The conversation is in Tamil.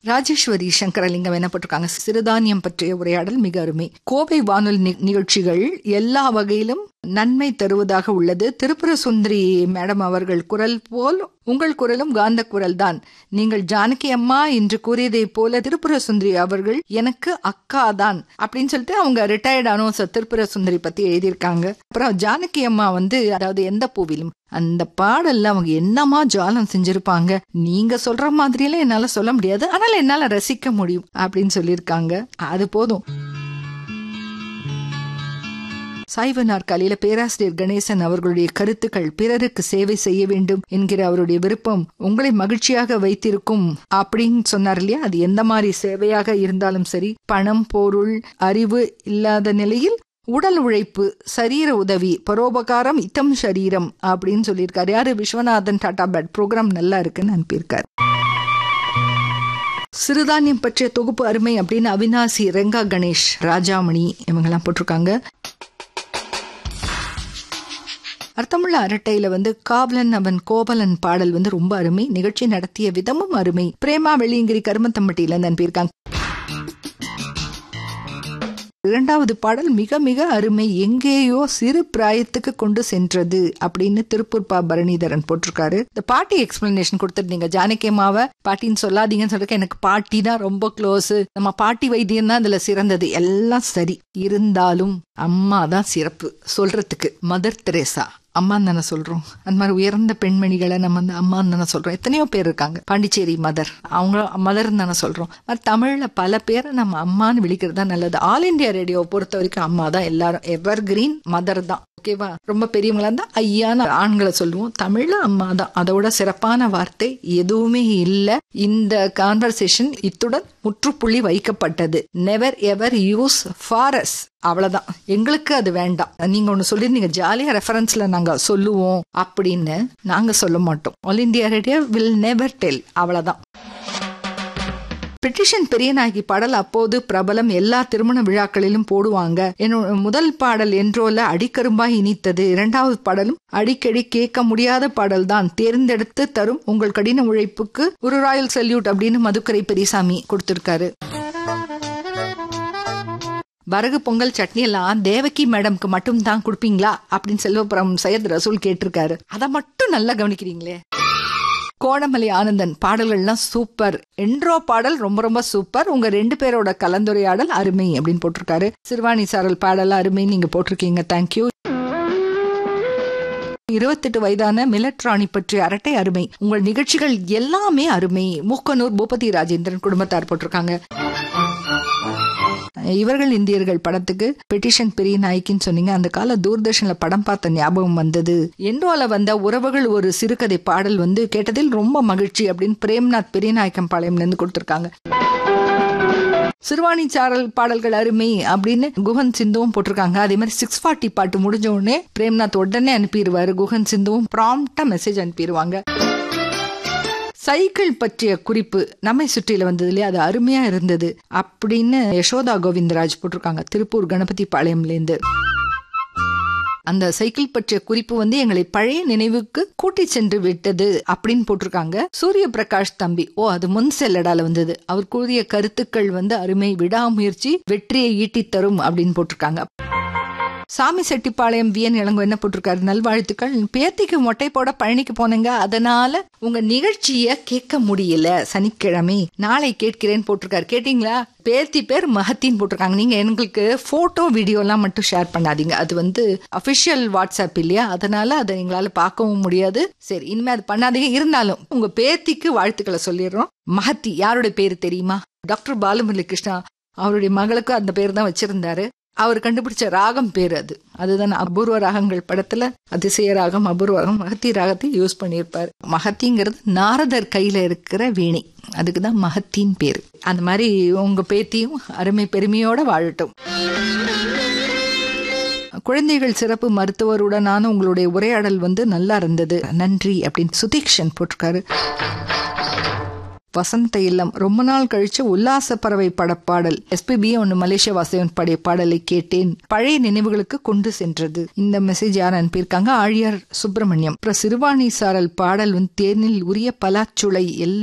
ராஜேஸ்வரி சங்கரலிங்கம் என்ன போட்டிருக்காங்க சிறுதானியம் பற்றிய உரையாடல் மிக அருமை கோவை வானொலி நி- நிகழ்ச்சிகள் எல்லா வகையிலும் நன்மை தருவதாக உள்ளது திருப்புர சுந்தரி மேடம் அவர்கள் குரல் போல் உங்கள் குரலும் காந்த குரல் தான் நீங்கள் ஜானகி அம்மா என்று கூறியதை போல திருப்புர சுந்தரி அவர்கள் எனக்கு அக்கா தான் அப்படின்னு சொல்லிட்டு அவங்க ரிட்டையர்ட் அனௌன்சர் திருப்புர சுந்தரி பத்தி எழுதியிருக்காங்க அப்புறம் ஜானகி அம்மா வந்து அதாவது எந்த பூவிலும் அந்த பாடல்ல அவங்க என்னமா ஜாலம் செஞ்சிருப்பாங்க நீங்க சொல்ற மாதிரியெல்லாம் என்னால சொல்ல முடியாது ஆனால என்னால ரசிக்க முடியும் அப்படின்னு சொல்லியிருக்காங்க அது போதும் சாய்வு நாற்காலியில பேராசிரியர் கணேசன் அவர்களுடைய கருத்துக்கள் பிறருக்கு சேவை செய்ய வேண்டும் என்கிற அவருடைய விருப்பம் உங்களை மகிழ்ச்சியாக வைத்திருக்கும் அப்படின்னு சொன்னார் இல்லையா அது எந்த மாதிரி சேவையாக இருந்தாலும் சரி பணம் பொருள் அறிவு இல்லாத நிலையில் உடல் உழைப்பு சரீர உதவி பரோபகாரம் இத்தம் சரீரம் அப்படின்னு சொல்லியிருக்காரு யாரு விஸ்வநாதன் டாடா பேட் ப்ரோக்ராம் நல்லா இருக்குன்னு அனுப்பியிருக்காரு சிறுதானியம் பற்றிய தொகுப்பு அருமை அப்படின்னு அவினாசி ரெங்கா கணேஷ் ராஜாமணி இவங்கெல்லாம் போட்டிருக்காங்க அர்த்தமுள்ள அரட்டையில வந்து காவலன் அவன் கோவலன் பாடல் வந்து ரொம்ப அருமை நிகழ்ச்சி நடத்திய விதமும் அருமை பிரேமா வெள்ளியங்கிரி கருமத்தம்பட்டியில இருந்து அனுப்பியிருக்காங்க இரண்டாவது பாடல் மிக மிக அருமை எங்கேயோ சிறு பிராயத்துக்கு கொண்டு சென்றது அப்படின்னு திருப்பூர் பா பரணிதரன் போட்டிருக்காரு இந்த பாட்டி எக்ஸ்பிளனேஷன் கொடுத்துருந்தீங்க ஜானகியம்மாவை பாட்டின்னு சொல்லாதீங்கன்னு சொல்லிருக்க எனக்கு பாட்டி தான் ரொம்ப க்ளோஸ் நம்ம பாட்டி வைத்தியம் தான் இதுல சிறந்தது எல்லாம் சரி இருந்தாலும் அம்மா தான் சிறப்பு சொல்றதுக்கு மதர் தெரேசா அம்மான்னு தானே சொல்றோம் அந்த மாதிரி உயர்ந்த பெண்மணிகளை நம்ம வந்து அம்மான்னு தானே சொல்றோம் எத்தனையோ பேர் இருக்காங்க பாண்டிச்சேரி மதர் அவங்க மதர்னு தானே சொல்றோம் அது தமிழ்ல பல பேரை நம்ம அம்மான்னு விழிக்கிறது தான் நல்லது ஆல் இந்தியா ரேடியோ பொறுத்த வரைக்கும் அம்மா தான் எல்லாரும் எவர் கிரீன் மதர் தான் ஓகேவா ரொம்ப பெரியவங்களா இருந்தா ஐயான்னு ஆண்களை சொல்லுவோம் தமிழ்ல அம்மா தான் அதோட சிறப்பான வார்த்தை எதுவுமே இல்ல இந்த கான்வர்சேஷன் இத்துடன் முற்றுப்புள்ளி வைக்கப்பட்டது நெவர் எவர் யூஸ் ஃபாரஸ் அவ்வளவுதான் எங்களுக்கு அது வேண்டாம் நீங்க ஒண்ணு சொல்லிருந்தீங்க ஜாலியா ரெஃபரன்ஸ்ல நாங்க சொல்லுவோம் அப்படின்னு நாங்க சொல்ல மாட்டோம் All India Radio will never tell அவ்வளவுதான் பிரிட்டிஷன் பெரியநாயகி பாடல் அப்போது பிரபலம் எல்லா திருமண விழாக்களிலும் போடுவாங்க என்னோட முதல் பாடல் என்றோல அடிக்கரும்பாய் இனித்தது இரண்டாவது பாடலும் அடிக்கடி கேட்க முடியாத பாடல் தான் தேர்ந்தெடுத்து தரும் உங்கள் கடின உழைப்புக்கு ஒரு ராயல் சல்யூட் அப்படின்னு மதுக்கரை பெரியசாமி கொடுத்திருக்காரு வரகு பொங்கல் சட்னி எல்லாம் தேவகி மேடம்க்கு மட்டும் தான் கொடுப்பீங்களா அப்படின்னு செல்வபுரம் சையத் ரசூல் கேட்டிருக்காரு அதை மட்டும் நல்லா கவனிக்கிறீங்களே கோணமலை ஆனந்தன் பாடல்கள்லாம் சூப்பர் என்ட்ரோ பாடல் ரொம்ப ரொம்ப சூப்பர் உங்க ரெண்டு பேரோட கலந்துரையாடல் அருமை அப்படின்னு போட்டிருக்காரு சிறுவாணி சாரல் பாடல் அருமை நீங்க போட்டிருக்கீங்க தேங்க்யூ இருபத்தெட்டு வயதான மிலட்ராணி பற்றிய அரட்டை அருமை உங்கள் நிகழ்ச்சிகள் எல்லாமே அருமை மூக்கனூர் பூபதி ராஜேந்திரன் குடும்பத்தார் போட்டிருக்காங்க இவர்கள் இந்தியர்கள் படத்துக்கு பெட்டிஷன் பெரிய நாய்க்குன்னு சொன்னீங்க அந்த கால தூர்தர்ஷன்ல படம் பார்த்த ஞாபகம் வந்தது என்றோல வந்த உறவுகள் ஒரு சிறுகதை பாடல் வந்து கேட்டதில் ரொம்ப மகிழ்ச்சி அப்படின்னு பிரேம்நாத் பெரிய நாயக்கம் பாளையம்ல இருந்து கொடுத்திருக்காங்க சிறுவாணி சாரல் பாடல்கள் அருமை அப்படின்னு குஹன் சிந்துவும் போட்டிருக்காங்க அதே மாதிரி சிக்ஸ் ஃபார்ட்டி பாட்டு முடிஞ்ச உடனே பிரேம்நாத் உடனே அனுப்பிடுவாரு குஹன் சிந்துவும் ப்ராம்ப்டா மெசேஜ் அனுப்பிடுவாங்க சைக்கிள் பற்றிய குறிப்பு நம்மை சுற்றில வந்தது இல்லையா அது அருமையா இருந்தது அப்படின்னு யசோதா கோவிந்தராஜ் போட்டிருக்காங்க திருப்பூர் கணபதி பாளையம்லேருந்து அந்த சைக்கிள் பற்றிய குறிப்பு வந்து எங்களை பழைய நினைவுக்கு கூட்டி சென்று விட்டது அப்படின்னு போட்டிருக்காங்க சூரிய பிரகாஷ் தம்பி ஓ அது முன் செல்லடால வந்தது அவர் கூறிய கருத்துக்கள் வந்து அருமை விடாமுயற்சி வெற்றியை ஈட்டித் தரும் அப்படின்னு போட்டிருக்காங்க சாமி செட்டிப்பாளையம் வியன் இளங்கோ என்ன போட்டிருக்காரு நல்வாழ்த்துக்கள் பேத்திக்கு மொட்டை போட பழனிக்கு போனேங்க அதனால உங்க நிகழ்ச்சிய கேட்க முடியல சனிக்கிழமை நாளை கேட்கிறேன் போட்டிருக்காரு கேட்டீங்களா பேத்தி பேர் மகத்தின்னு போட்டிருக்காங்க நீங்க எங்களுக்கு போட்டோ வீடியோ எல்லாம் மட்டும் ஷேர் பண்ணாதீங்க அது வந்து அபிஷியல் வாட்ஸ்அப் இல்லையா அதனால அதை எங்களால பார்க்கவும் முடியாது சரி இனிமே அது பண்ணாதீங்க இருந்தாலும் உங்க பேத்திக்கு வாழ்த்துக்களை சொல்லிடுறோம் மகத்தி யாருடைய பேரு தெரியுமா டாக்டர் பாலுமுரளி கிருஷ்ணா அவருடைய மகளுக்கு அந்த பேர் தான் வச்சிருந்தாரு அவர் கண்டுபிடிச்ச ராகம் பேர் அது அதுதான் அபூர்வ ராகங்கள் படத்துல அதிசய ராகம் அபூர்வ ராகம் மகத்தி ராகத்தை யூஸ் பண்ணியிருப்பார் மகத்திங்கிறது நாரதர் கையில இருக்கிற வீணை அதுக்கு தான் மகத்தின் பேர் அந்த மாதிரி உங்க பேத்தியும் அருமை பெருமையோட வாழட்டும் குழந்தைகள் சிறப்பு மருத்துவருடனான உங்களுடைய உரையாடல் வந்து நல்லா இருந்தது நன்றி அப்படின்னு சுதீக்ஷன் போட்டிருக்காரு வசந்த இல்லம் ரொம்ப நாள் கழிச்சு உல்லாச பறவை படப்பாடல் எஸ்பிபி ஒன்னு மலேசிய வாசவன் படைய பாடலை கேட்டேன் பழைய நினைவுகளுக்கு கொண்டு சென்றது இந்த மெசேஜ் யார் அனுப்பியிருக்காங்க ஆழியார் சுப்பிரமணியம் அப்புறம் சிறுவாணி சாரல் பாடல் வந்து தேனில் உரிய பலாச்சுளை எல்லா